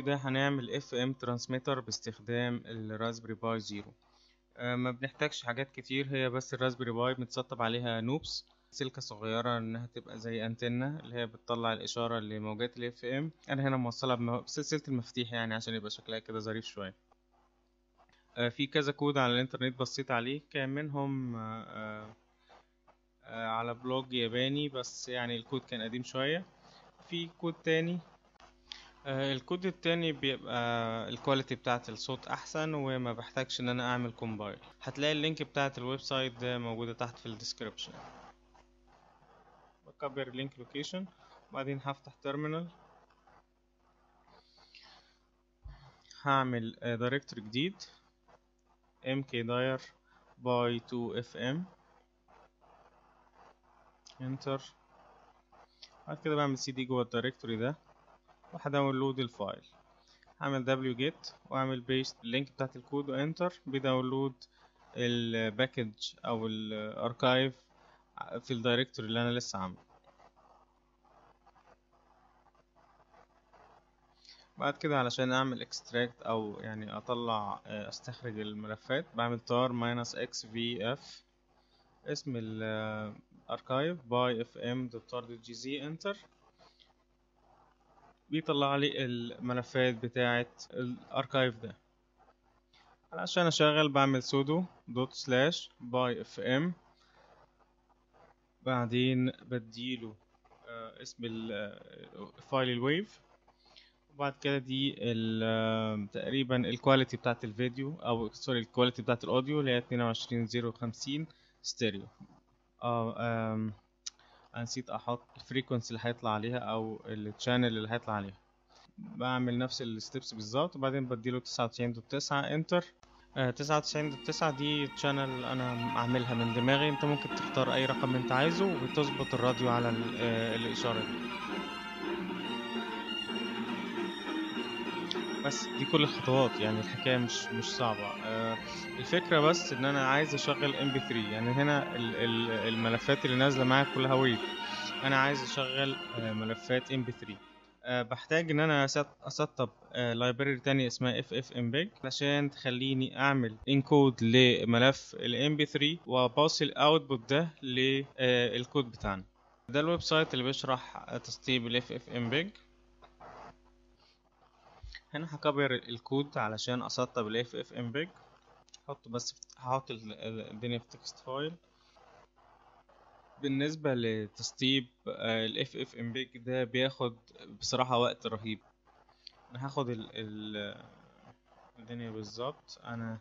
الفيديو ده هنعمل اف ام ترانسميتر باستخدام الرازبري باي زيرو آه، ما بنحتاجش حاجات كتير هي بس الرازبري باي متسطب عليها نوبس سلكة صغيرة انها تبقى زي انتنة اللي هي بتطلع الاشارة لموجات الاف ام انا هنا موصلها بم- بسلسلة المفاتيح يعني عشان يبقى شكلها كده ظريف شوية آه، في كذا كود على الانترنت بصيت عليه كان منهم آه، آه، آه، على بلوج ياباني بس يعني الكود كان قديم شوية في كود تاني آه، الكود التاني بيبقى الكواليتي بتاعت الصوت احسن وما بحتاجش ان انا اعمل كومبايل هتلاقي اللينك بتاعت الويب سايت ده موجودة تحت في الديسكريبشن بكبر اللينك لوكيشن وبعدين هفتح تيرمينال هعمل دايركتوري جديد mkdir by 2fm انتر بعد كده بعمل cd جوه الدايركتوري ده وهداونلود الفايل هعمل wget واعمل بيست اللينك بتاعت الكود وانتر بيداونلود الباكج او الاركايف في الدايركتوري اللي انا لسه عامله بعد كده علشان اعمل اكستراكت او يعني اطلع آه، استخرج الملفات بعمل tar minus xvf اسم الاركايف by fm.tar.gz انتر بيطلع لي الملفات بتاعة الاركايف ده علشان اشغل بعمل sudo دوت سلاش باي اف ام بعدين بديله آه، اسم ال- آه، فايل الويف وبعد كده دي ال- آه، تقريبا الكواليتي بتاعت الفيديو او سوري الكواليتي بتاعت الاوديو اللي هي 22050 ستيريو اه آم، انا نسيت احط الفريكونسي اللي هيطلع عليها او الشانل اللي هيطلع عليها بعمل نفس الستبس بالظبط وبعدين بديله 99.9 انتر تسعة وتسعين دوت تسعة دي تشانل انا عاملها من دماغي انت ممكن تختار اي رقم انت عايزه وتظبط الراديو على ال- آه، الاشارة دي بس دي كل الخطوات يعني الحكاية مش مش صعبة آه، الفكرة بس ان انا عايز اشغل MP3 يعني هنا ال- ال- الملفات اللي نازلة معاك كلها ويف انا عايز اشغل آه، ملفات MP3 آه، بحتاج ان انا أسط- اسطب لايبراري تانية اسمها ffmpeg علشان تخليني اعمل انكود لملف ال mp3 واباصي الاوتبوت ده للكود بتاعنا ده الويب سايت اللي بيشرح تسطيب ال ffmpeg هنا هكبر الكود علشان اسطب ال ffmpeg هحط بس هحط ال- ال- الدنيا في تكست فايل بالنسبة لتسطيب ال ffmpeg ده بياخد بصراحة وقت رهيب انا هاخد ال ال الدنيا بالظبط انا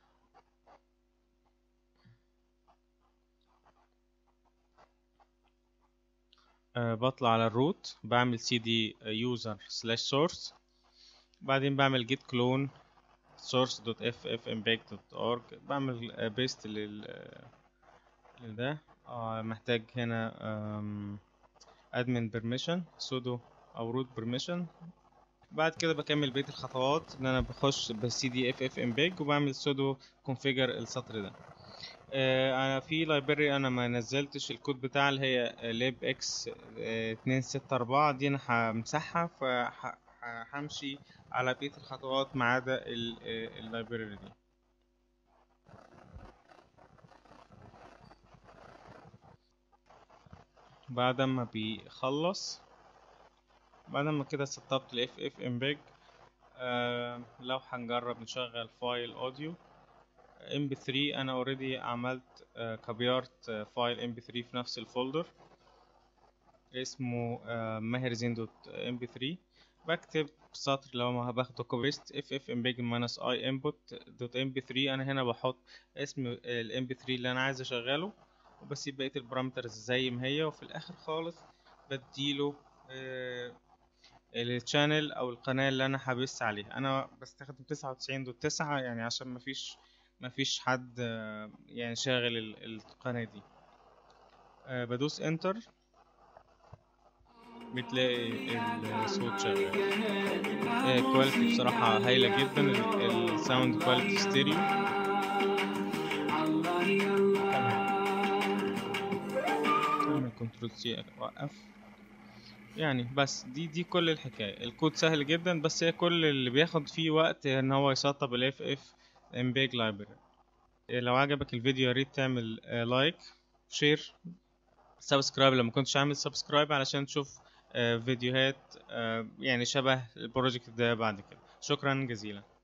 أه بطلع على الروت بعمل cd user slash source بعدين بعمل git clone source.ffmpeg.org بعمل بيست لل لده آه محتاج هنا um, admin permission sudo او root permission بعد كده بكمل بقية الخطوات ان انا بخش بالسي دي اف اف امبيج وبعمل سودو كونفيجر السطر ده آه، انا في لايبرري انا ما نزلتش الكود بتاع اللي هي ليب اكس اتنين ستة اربعة دي انا همسحها فهمشي على بقية الخطوات ما عدا ال- آه، اللايبرري دي بعد ما بيخلص بعد ما كده سطبت ال اف اف امبيج لو هنجرب نشغل فايل اوديو ام بي 3 انا اوريدي عملت آه، كبيرت آه، فايل ام بي 3 في نفس الفولدر اسمه آه، ماهر زين دوت ام بي 3 بكتب سطر لو ما باخده كوبيست اف اف امبيج ماينس اي انبوت دوت ام بي 3 انا هنا بحط اسم الام بي 3 اللي انا عايز اشغله وبسيب بقيه البارامترز زي ما هي وفي الاخر خالص بديله آه، الشانل او القناه اللي انا هبث عليها انا بستخدم 99.9 يعني عشان مفيش مفيش حد آه، يعني شاغل ال- القناه دي آه، بدوس انتر بتلاقي الصوت شغال الكواليتي بصراحة هايلة جدا الساوند كواليتي ستيريو اعمل كنترول سي اوقف يعني بس دي دي كل الحكاية الكود سهل جدا بس هي كل اللي بياخد فيه وقت ان هو يسطب ال FF Mbig library لو عجبك الفيديو يا ريت تعمل آه، لايك شير سبسكرايب لما كنتش عامل سبسكرايب علشان تشوف آه، فيديوهات آه، يعني شبه البروجكت ده بعد كده شكرا جزيلا